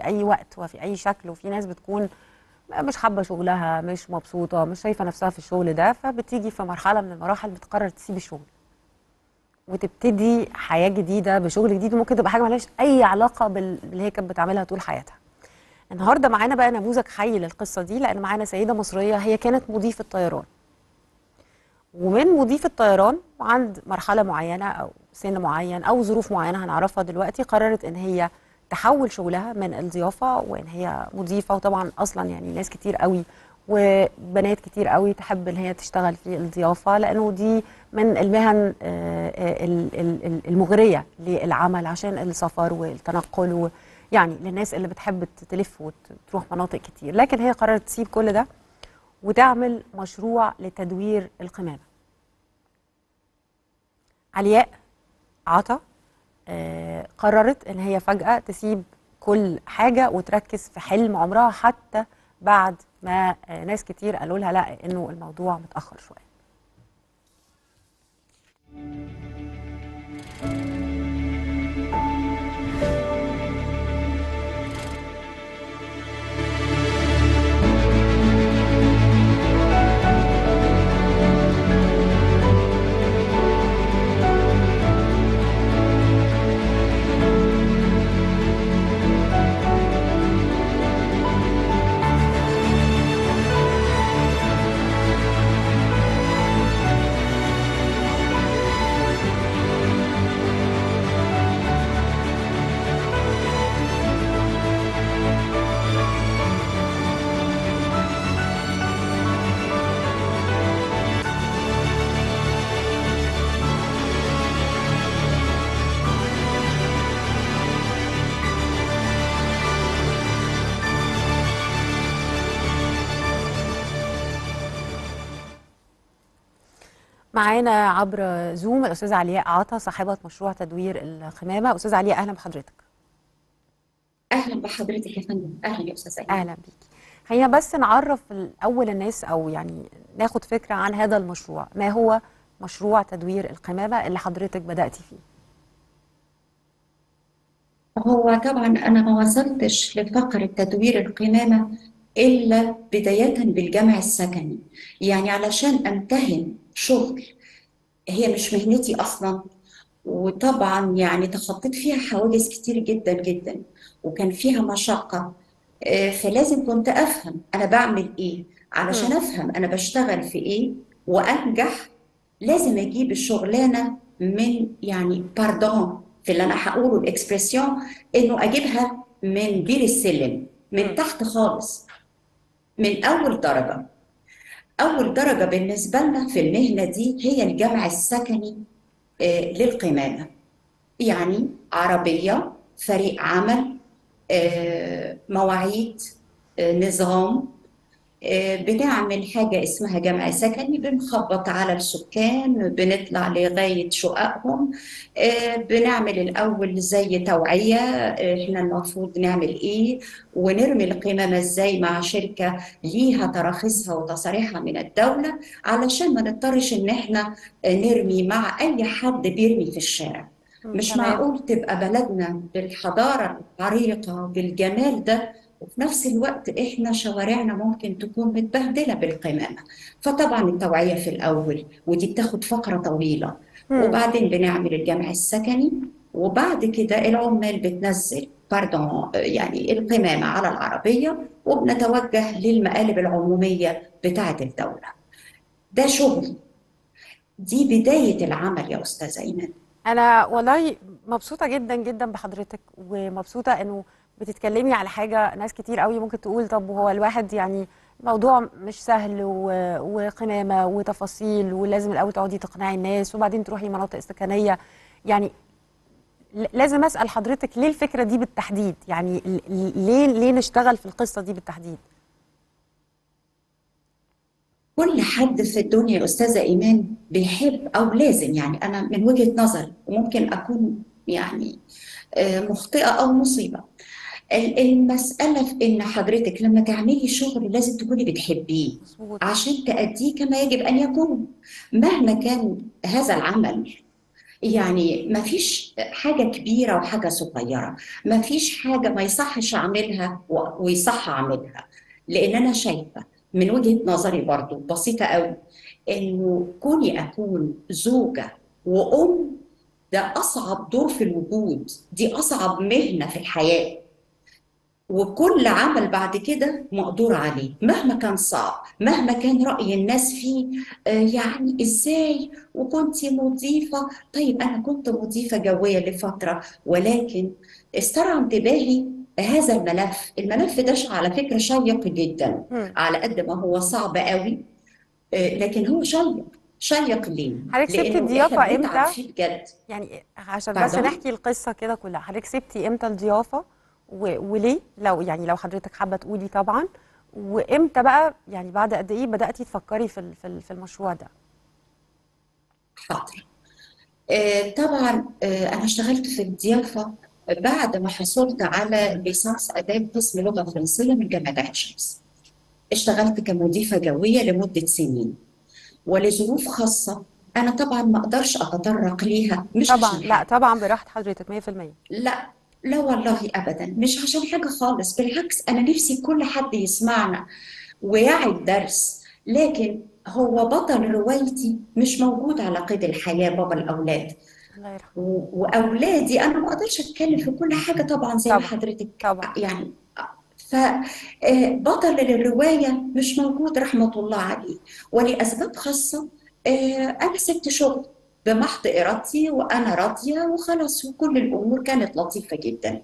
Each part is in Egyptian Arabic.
اي وقت وفي اي شكل وفي ناس بتكون مش حابه شغلها مش مبسوطه مش شايفه نفسها في الشغل ده فبتيجي في مرحله من المراحل بتقرر تسيب الشغل وتبتدي حياه جديده بشغل جديد وممكن تبقى حاجه مالهاش اي علاقه بال- باللي هي كانت بتعملها طول حياتها النهارده معانا بقى نموذج حي للقصه دي لان معانا سيده مصريه هي كانت مضيفه طيران ومن مضيف الطيران عند مرحله معينه او سن معين او ظروف معينه هنعرفها دلوقتي قررت ان هي تحول شغلها من الضيافه وان هي مضيفه وطبعا اصلا يعني ناس كتير قوي وبنات كتير قوي تحب ان هي تشتغل في الضيافه لانه دي من المهن آه، آه، ال- ال- ال- المغريه للعمل عشان السفر والتنقل و يعني للناس اللي بتحب تلف وتروح مناطق كتير لكن هي قررت تسيب كل ده وتعمل مشروع لتدوير القمامة علياء عطا آه، قررت ان هي فجأة تسيب كل حاجة وتركز في حلم عمرها حتى بعد ما آه، ناس كتير قالوا لها لا انه الموضوع متأخر شوية معانا عبر زوم الأستاذة علياء عطا صاحبة مشروع تدوير القمامة أستاذة علياء أهلا بحضرتك اهلا بحضرتك يا فندم اهلا يا استاذ ايمن أهلا بيكي خلينا بس نعرف الأول الناس أو يعني ناخد فكرة عن هذا المشروع ما هو مشروع تدوير القمامة اللي حضرتك بدأتي فيه هو طبعا انا ما وصلتش لفقره تدوير القمامه الا بدايه بالجمع السكني يعني علشان امتهن شغل هي مش مهنتي اصلا وطبعا يعني تخطيت فيها حواجز كتير جدا جدا وكان فيها مشقه آه، فلازم كنت افهم انا بعمل ايه علشان مم. افهم انا بشتغل في ايه وانجح لازم اجيب الشغلانه من يعني باردون في اللي انا هقوله الاكسبرسيون انه اجيبها من بير السلم من مم. تحت خالص من اول درجه اول درجه بالنسبه لنا في المهنه دي هي الجمع السكني آه، للقمامه يعني عربيه فريق عمل آه، مواعيد آه، نظام آه، بنعمل حاجة اسمها جمع سكني بنخبط على السكان بنطلع لغاية شققهم آه، بنعمل الأول زي توعية آه، إحنا المفروض نعمل إيه ونرمي القمامة إزاي مع شركة ليها تراخيصها وتصاريحها من الدولة علشان ما نضطرش إن إحنا آه، نرمي مع أي حد بيرمي في الشارع مم. مش تمام معقول تبقى بلدنا بالحضارة العريقة بالجمال ده وفي نفس الوقت احنا شوارعنا ممكن تكون متبهدلة بالقمامة فطبعا التوعية في الأول ودي بتاخد فقرة طويلة مم. وبعدين بنعمل الجمع السكني وبعد كده العمال بتنزل باردون يعني القمامة على العربية وبنتوجه للمقالب العمومية بتاعة الدولة ده شغل دي بداية العمل يا أستاذ أيمن أنا والله مبسوطة جدا جدا بحضرتك ومبسوطة إنه بتتكلمي على حاجة ناس كتير قوي ممكن تقول طب هو الواحد يعني الموضوع مش سهل و- وقمامة وتفاصيل ولازم الأول تقعدي تقنعي الناس وبعدين تروحي مناطق سكنية يعني ل- لازم أسأل حضرتك ليه الفكرة دي بالتحديد يعني ل- ليه ليه نشتغل في القصة دي بالتحديد كل حد في الدنيا يا أستاذة إيمان بيحب أو لازم يعني أنا من وجهة نظري وممكن أكون يعني آه، مخطئة أو مصيبة ال- المسألة في إن حضرتك لما تعملي شغل لازم تكوني بتحبيه مظبوط عشان تأديه كما يجب أن يكون مهما كان هذا العمل يعني ما فيش حاجة كبيرة وحاجة صغيرة ما فيش حاجة ما يصحش أعملها و- ويصح أعملها لأن أنا شايفة من وجهة نظري برضو بسيطة قوي إنه كوني أكون زوجة وأم ده أصعب دور في الوجود دي أصعب مهنة في الحياة وكل عمل بعد كده مقدور عليه مهما كان صعب مهما كان رأي الناس فيه آه، يعني ازاي وكنت مضيفة طيب أنا كنت مضيفة جوية لفترة ولكن استرعى انتباهي هذا الملف الملف ده ش- على فكرة شيق جدا مم. على قد ما هو صعب قوي آه، لكن هو شيق شيق ليه؟ حضرتك سبتي لأنه الضيافة احنا بنتعب امتى؟ فيه بجد يعني عشان بس باردون نحكي القصة كده كلها حضرتك سبتي امتى الضيافة و... وليه لو يعني لو حضرتك حابة تقولي طبعا وامتى بقى يعني بعد قد ايه بدأتي تفكري في ال- في ال- في المشروع ده حاضر آه، طبعا آه، أنا اشتغلت في الضيافة بعد ما حصلت على ليسانس آداب قسم لغة فرنسية من جامعة عين شمس اشتغلت كمضيفة جوية لمدة سنين ولظروف خاصة أنا طبعا ما أقدرش أتطرق ليها مش طبعا عشان لا حاجة طبعا براحة حضرتك 100% لا لا والله أبدا مش عشان حاجة خالص بالعكس أنا نفسي كل حد يسمعنا ويعي الدرس لكن هو بطل روايتي مش موجود على قيد الحياة بابا الأولاد الله يرحمه و- واولادي انا ما اقدرش اتكلم في كل حاجه طبعا زي ما طبعا حضرتك طبعا يعني فبطل الروايه مش موجود رحمه الله عليه ولاسباب خاصه آه، انا سبت شغل بمحض ارادتي وانا راضيه وخلاص وكل الامور كانت لطيفه جدا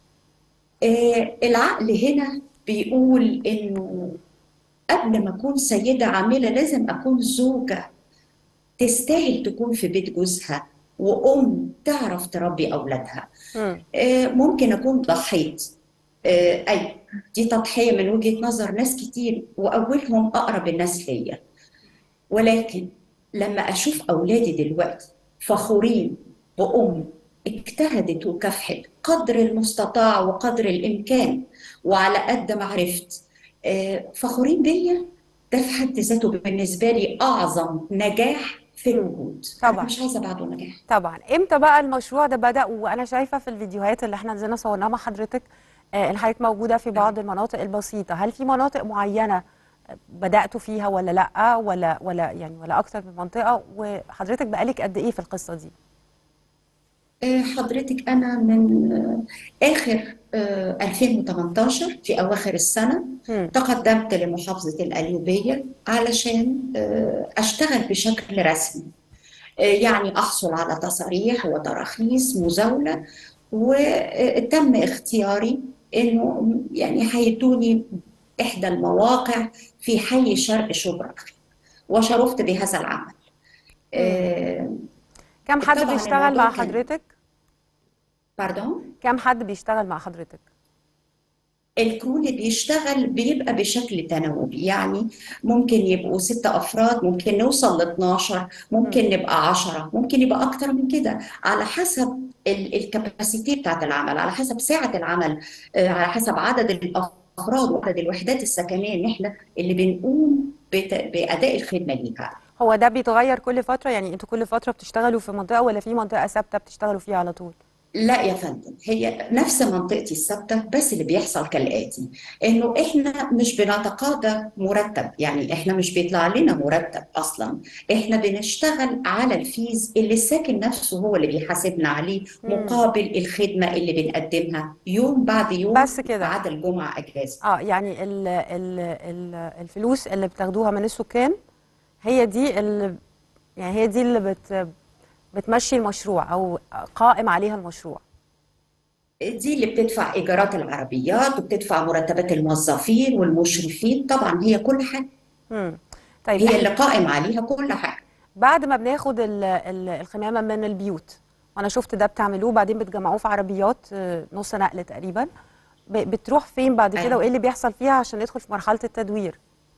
آه، العقل هنا بيقول انه قبل ما اكون سيده عامله لازم اكون زوجه تستاهل تكون في بيت جوزها وأم تعرف تربي أولادها مم. آه، ممكن أكون ضحيت آه، أي دي تضحية من وجهة نظر ناس كتير وأولهم أقرب الناس ليا ولكن لما أشوف أولادي دلوقتي فخورين بأم اجتهدت وكافحت قدر المستطاع وقدر الإمكان وعلى قد ما عرفت آه، فخورين بيا ده في حد ذاته بالنسبة لي أعظم نجاح في الوجود أنا طبعا مش عايزة بعده نجاح طبعا امتى بقى المشروع ده بدأ وانا شايفة في الفيديوهات اللي احنا نزلنا صورناها مع حضرتك آه، ان حضرتك موجودة في بعض المناطق البسيطة هل في مناطق معينة بدأتوا فيها ولا لأ ولا ولا يعني ولا أكتر من منطقة وحضرتك بقالك قد إيه في القصة دي؟ آه، حضرتك أنا من آه، آخر آه، 2018 في أواخر السنة مم. تقدمت لمحافظة القليوبية علشان آه، أشتغل بشكل رسمي آه، يعني أحصل على تصاريح وتراخيص مزاولة وتم اختياري إنه يعني هيدوني إحدى المواقع في حي شرق شبرا الخير وشرفت بهذا العمل مم. آه، كم حد طبعا بيشتغل الموضوع مع كان حضرتك؟ باردون كم حد بيشتغل مع حضرتك؟ الكرو اللي بيشتغل بيبقى بشكل تناوبي يعني ممكن يبقوا ستة أفراد ممكن نوصل ل 12 مم. ممكن نبقى 10 ممكن يبقى أكتر من كده على حسب الكباسيتي بتاعت العمل على حسب ساعة العمل آه، على حسب عدد الأفراد وعدد الوحدات السكنية اللي احنا اللي بنقوم بت- بأداء الخدمة ليها هو ده بيتغير كل فترة يعني انتوا كل فترة بتشتغلوا في منطقة ولا في منطقة ثابتة بتشتغلوا فيها على طول؟ لا يا فندم هي نفس منطقتي الثابتة بس اللي بيحصل كالآتي إنه إحنا مش بنتقاضى مرتب يعني إحنا مش بيطلع لنا مرتب أصلا إحنا بنشتغل على الفيز اللي الساكن نفسه هو اللي بيحاسبنا عليه مم. مقابل الخدمة اللي بنقدمها يوم بعد يوم بس ما كده عدا الجمعة أجازة اه يعني ال ال ال الفلوس اللي بتاخدوها من السكان هي دي اللي يعني هي دي اللي بت بتمشي المشروع او قائم عليها المشروع دي اللي بتدفع إيجارات العربيات وبتدفع مرتبات الموظفين والمشرفين طبعا هي كل حاجة مم. طيب هي احنا اللي قائم عليها كل حاجة بعد ما بناخد ال- ال- الخمامة من البيوت وانا شفت ده بتعملوه بعدين بتجمعوه في عربيات آه، نص نقل تقريبا ب- بتروح فين بعد كده أيوة. وايه اللي بيحصل فيها عشان ندخل في مرحلة التدوير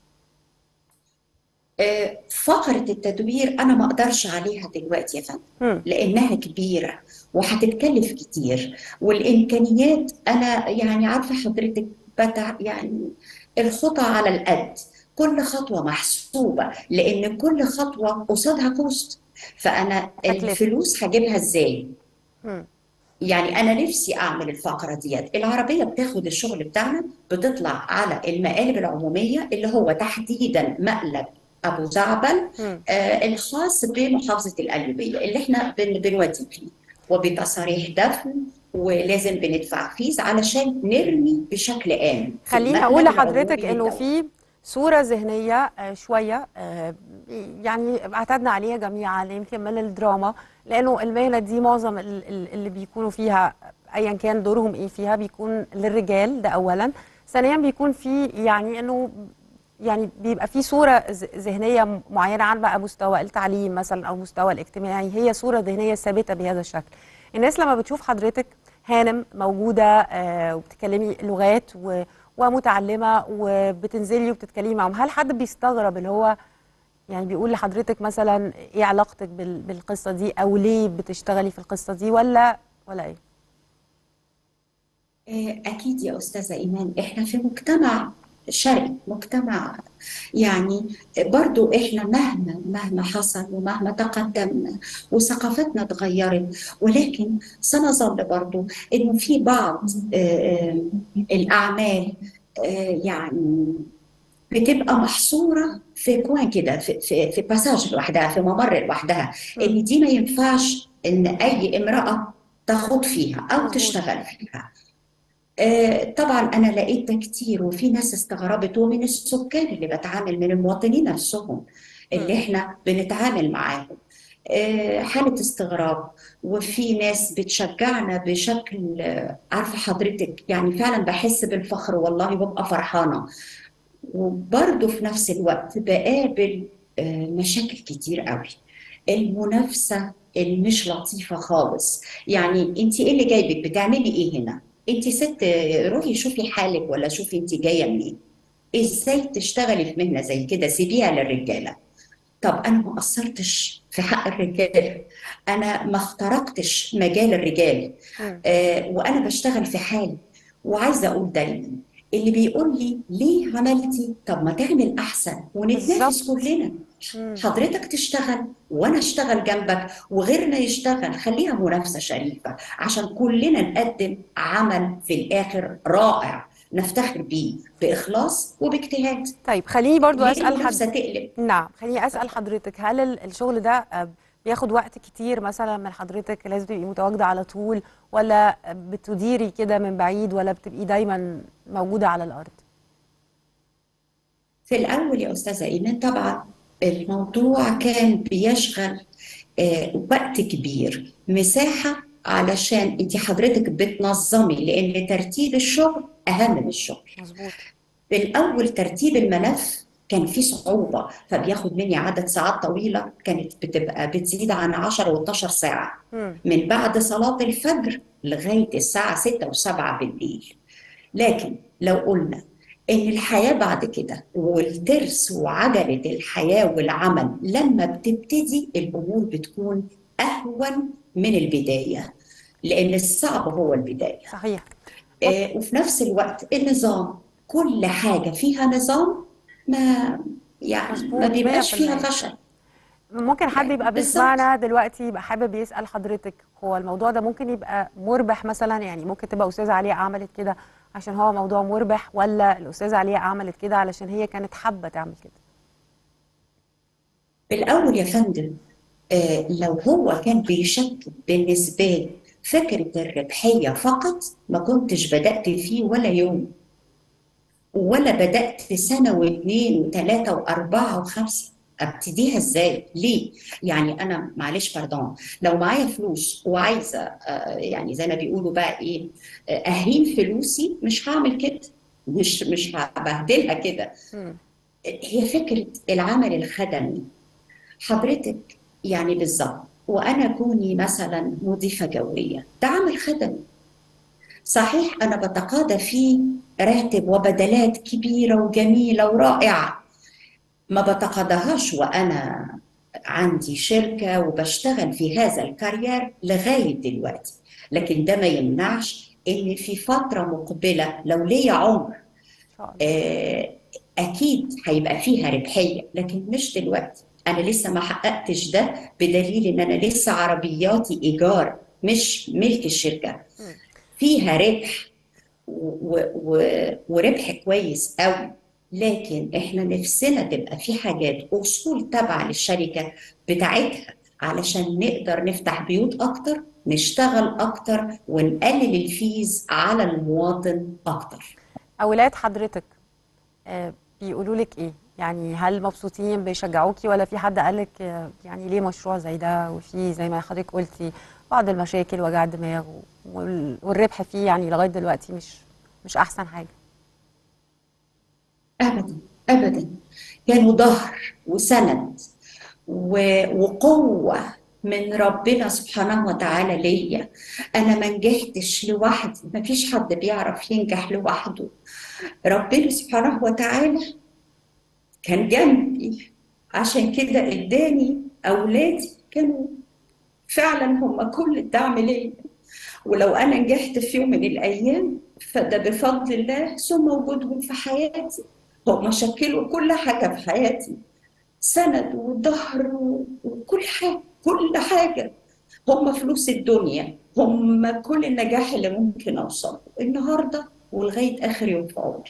آه، فقرة التدوير أنا ما أقدرش عليها دلوقتي يا فندم مم. لأنها كبيرة وهتتكلف كتير والإمكانيات أنا يعني عارفة حضرتك بتاع يعني الخطى على القد كل خطوة محسوبة لأن كل خطوة قصادها كوست فانا تكلفة الفلوس هجيبها ازاي مم. يعني انا نفسي اعمل الفقره ديت العربيه بتاخد الشغل بتاعنا بتطلع على المقالب العموميه اللي هو تحديدا مقلب ابو زعبل مم. آه الخاص بمحافظه القليوبيه اللي احنا بن بنودي فيه وبتصاريح دفن ولازم بندفع فيز علشان نرمي بشكل آمن في خليني اقول المقلب لحضرتك العمومي انه للدولة في صورة ذهنية آه، شوية آه، يعني اعتدنا عليها جميعا يمكن من الدراما لانه المهنة دي معظم ال- ال- اللي بيكونوا فيها ايا كان دورهم ايه فيها بيكون للرجال ده اولا ثانيا بيكون في يعني انه يعني بيبقى في صورة ذ- ذهنية معينة عن بقى مستوى التعليم مثلا أو مستوى الاجتماعي هي صورة ذهنية ثابتة بهذا الشكل الناس لما بتشوف حضرتك هانم موجودة آه، وبتتكلمي لغات و- ومتعلمة وبتنزلي وبتتكلمي معهم هل حد بيستغرب اللي هو يعني بيقول لحضرتك مثلا ايه علاقتك بال- بالقصة دي أو ليه بتشتغلي في القصة دي ولا ولا ايه؟ آه، أكيد يا أستاذة إيمان إحنا في مجتمع شرقي مجتمع يعني برضو إحنا مهما مهما حصل ومهما تقدمنا وثقافتنا اتغيرت ولكن سنظل برضو إنه في بعض آه، آه، الأعمال آه، يعني بتبقى محصورة في كوان كده في في في باساج لوحدها في ممر لوحدها مم. ان دي ما ينفعش ان اي امرأة تخوض فيها او مظبوط تشتغل فيها آه، طبعا انا لقيت ده كتير وفي ناس استغربت ومن السكان اللي بتعامل من المواطنين نفسهم اللي مم. احنا بنتعامل معاهم آه، حالة استغراب وفي ناس بتشجعنا بشكل آه، عارفة حضرتك يعني فعلا بحس بالفخر والله ببقى فرحانة وبرضه في نفس الوقت بقابل آه، مشاكل كتير قوي المنافسة اللي مش لطيفة خالص يعني انت ايه اللي جايبك بتعملي ايه هنا انت ست آه، روحي شوفي حالك ولا شوفي انت جاية منين ازاي تشتغلي في مهنة زي كده سيبيها للرجالة طب انا ما قصرتش في حق الرجال انا ما اخترقتش مجال الرجال مم. آه، وانا بشتغل في حالي وعايزه اقول دايما اللي بيقول لي ليه عملتي طب ما تعمل احسن ونتنافس بالظبط كلنا مم. حضرتك تشتغل وانا اشتغل جنبك وغيرنا يشتغل خليها منافسه شريفه عشان كلنا نقدم عمل في الاخر رائع نفتخر بيه باخلاص وباجتهاد طيب خليني برضو ليه أسأل حد المنافسه تقلب نعم خليني أسأل حضرتك هل ال- الشغل ده آه، بياخد وقت كتير مثلا من حضرتك لازم تبقي متواجدة على طول ولا بتديري كده من بعيد ولا بتبقي دايما موجودة على الأرض في الأول يا أستاذة إيمان طبعا الموضوع كان بيشغل آه، وقت كبير مساحة علشان انت حضرتك بتنظمي لأن ترتيب الشغل أهم من الشغل مظبوط في الأول ترتيب الملف كان فيه صعوبة فبياخد مني عدد ساعات طويلة كانت بتبقى بتزيد عن 10 و12 ساعة مم. من بعد صلاة الفجر لغاية الساعة 6 و7 بالليل لكن لو قلنا إن الحياة بعد كده والترس وعجلة الحياة والعمل لما بتبتدي الأمور بتكون أهون من البداية لأن الصعب هو البداية صحيح طب آه، وفي نفس الوقت النظام كل حاجة فيها نظام ما يعني ما مظبوط بيبقاش فيها 100% فشل ممكن حد يعني يبقى بالظبط بيسمعنا دلوقتي يبقى حابب يسأل حضرتك هو الموضوع ده ممكن يبقى مربح مثلا يعني ممكن تبقى أستاذة علياء عملت كده عشان هو موضوع مربح ولا الأستاذة علياء عملت كده علشان هي كانت حابة تعمل كده بالأول يا فندم آه، لو هو كان بيشكل بالنسبة لي فكرة الربحية فقط ما كنتش بدأت فيه ولا يوم ولا بدأت سنة واثنين وثلاثة وأربعة وخمسة أبتديها إزاي؟ ليه؟ يعني أنا معلش باردون لو معايا فلوس وعايزة آه، يعني زي ما بيقولوا بقى إيه آه، أهين فلوسي مش هعمل كده مش مش هبهدلها كده مم. هي فكرة العمل الخدمي حضرتك يعني بالظبط وأنا كوني مثلا مضيفة جوية ده عمل خدمي صحيح أنا بتقاضى فيه راتب وبدلات كبيرة وجميلة ورائعة ما بتقاضاهاش وأنا عندي شركة وبشتغل في هذا الكارير لغاية دلوقتي لكن ده ما يمنعش إن في فترة مقبلة لو ليا عمر إن شاء الله آه، أكيد هيبقى فيها ربحية لكن مش دلوقتي انا لسه ما حققتش ده بدليل ان انا لسه عربياتي ايجار مش ملك الشركه فيها ربح و و وربح كويس قوي لكن احنا نفسنا تبقى في حاجات اصول تابعه للشركه بتاعتها علشان نقدر نفتح بيوت اكتر نشتغل اكتر ونقلل الفيز على المواطن اكتر اولاد حضرتك آه، بيقولوا لك ايه يعني هل مبسوطين بيشجعوكي ولا في حد قال لك آه، يعني ليه مشروع زي ده وفي زي ما حضرتك قلتي بعض المشاكل وجع دماغ وال- والربح فيه يعني لغايه دلوقتي مش مش احسن حاجه ابدا ابدا كانوا ظهر وسند و- وقوه من ربنا سبحانه وتعالى ليا انا ما نجحتش لوحدي ما فيش حد بيعرف ينجح لوحده ربنا سبحانه وتعالى كان جنبي عشان كده اداني اولادي كانوا فعلا هم كل الدعم ليا ولو انا نجحت في يوم من الايام فده بفضل الله ثم وجودهم في حياتي هم شكلوا كل حاجه في حياتي سند وظهر و- وكل حاجه كل حاجه هم فلوس الدنيا هم كل النجاح اللي ممكن اوصله النهارده ولغايه اخر يوم في عمري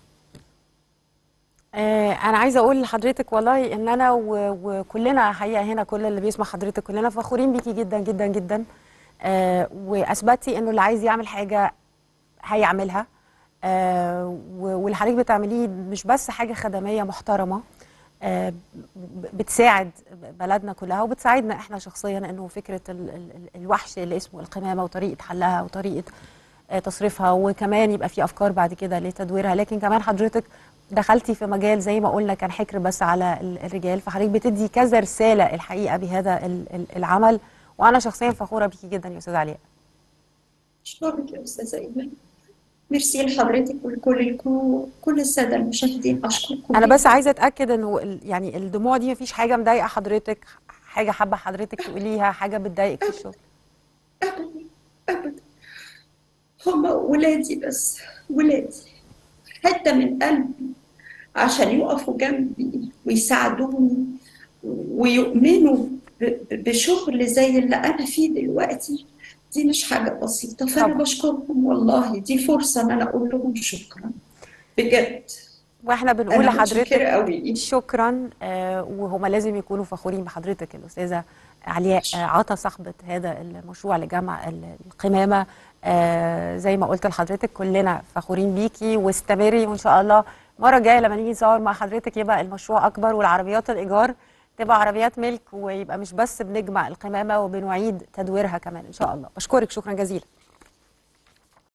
آه، انا عايزه اقول لحضرتك والله ان انا و- وكلنا حقيقه هنا كل اللي بيسمع حضرتك كلنا فخورين بيكي جدا جدا جدا آه، واثبتي انه اللي عايز يعمل حاجه هيعملها آه، و- واللي حضرتك بتعمليه مش بس حاجه خدميه محترمه آه، ب- بتساعد بلدنا كلها وبتساعدنا احنا شخصيا انه فكره ال- ال- ال- الوحش اللي اسمه القمامه وطريقه حلها وطريقه آه، تصريفها وكمان يبقى في افكار بعد كده لتدويرها لكن كمان حضرتك دخلتي في مجال زي ما قلنا كان حكر بس على ال- الرجال فحضرتك بتدي كذا رساله الحقيقه بهذا ال- ال- العمل وانا شخصيا فخوره بيكي جدا يا استاذه علياء اشكرك يا استاذه ايمان ميرسي لحضرتك ولكل كل الساده المشاهدين اشكركم انا بس جداً. عايزه اتاكد انه ال- يعني الدموع دي مفيش حاجه مضايقه حضرتك حاجه حابه حضرتك تقوليها حاجه بتضايقك في الشغل ابدا ابدا هم ولادي بس ولادي حته من قلبي عشان يقفوا جنبي ويساعدوني ويؤمنوا ب- ب- بشغل زي اللي انا فيه دلوقتي دي مش حاجه بسيطه فانا طبعا. بشكرهم والله دي فرصه ان انا اقول لهم شكرا بجد واحنا بنقول انا متشكره لحضرتك قوي شكرا آه، وهما لازم يكونوا فخورين بحضرتك الاستاذه علياء آه، عطا صاحبه هذا المشروع لجمع ال- القمامه آه، زي ما قلت لحضرتك كلنا فخورين بيكي واستمري وان شاء الله المره الجايه لما نيجي نصور مع حضرتك يبقى المشروع اكبر والعربيات الايجار تبقى عربيات ملك ويبقى مش بس بنجمع القمامه وبنعيد تدويرها كمان ان شاء الله بشكرك شكرا جزيلا